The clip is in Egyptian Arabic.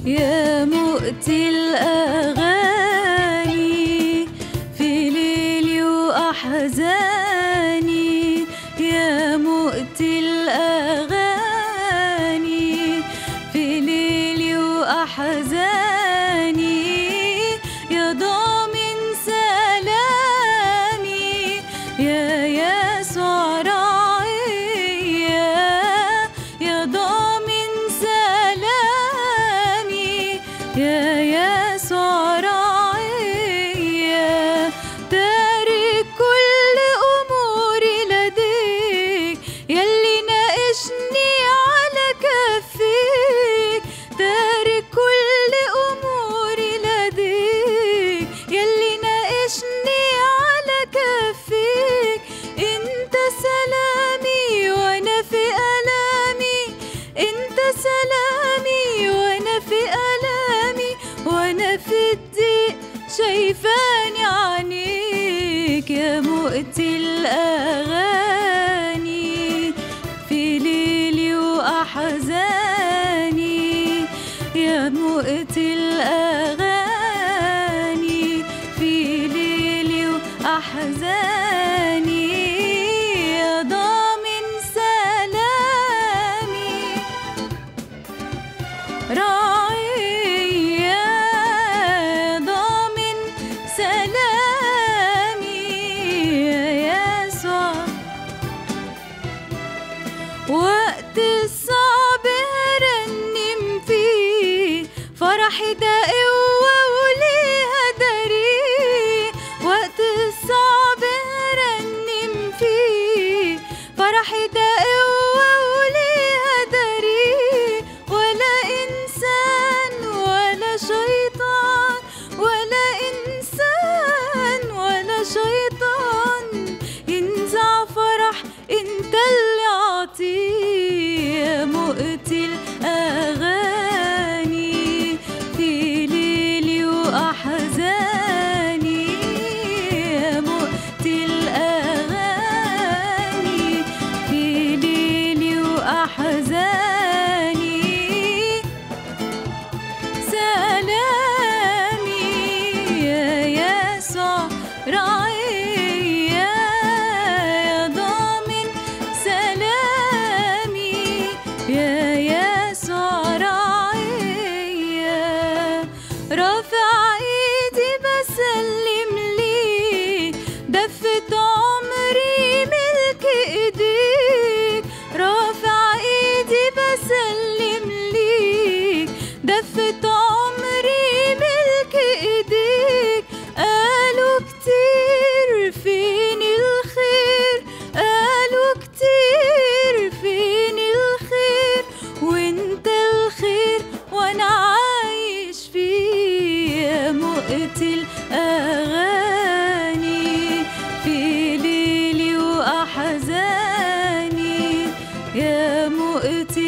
يا مؤتي الأغاني في ليلي وأحزاني يا مؤتي الأغاني في ليلي وأحزاني يا ضامن سلامي يا يسوع راعيا يا ضامن سلامي يا يسوع راعيا تارك كل أموري لديك يلي ناقشني على كفيك تارك كل أموري لديك يلي ناقشني على كفيك انت سلامي وانا في ألامي انت سلامي وانا في ألامي وانا في الضيق شايفاني عنيك يا مؤتي الأغاني في ليلي وأحزاني يا مؤتي الأغاني في ليلي وأحزاني يا ضامن سلامي راعيا ضامن سلامي يا يسوع وقت الصعب هرنم فيه فرحي ده قوة وليها دليل وقت الصعب هرنم فيه فرحي ده قوة وليها دليل ولا إنسان ولا شيطان ولا إنسان ولا شيطان ينزع فرح انت اللي عطيه يا مؤتي الأغاني في ليلي وأحزاني يا مؤتي الأغاني في ليلي وأحزاني سلامي يا يسوع راعيا يا ضامن سلامي يا يسوع راعيا رافع ايدي بسلم ليك دفة عمري ملك ايديك رافع ايدي بسلم ليك دفة عمري ملك ايديك قالوا كتير فين الخير قالوا كتير فين الخير وانت الخير وانا عايش فيه يا مؤتي الاغاني في ليلي واحزاني يا مؤتي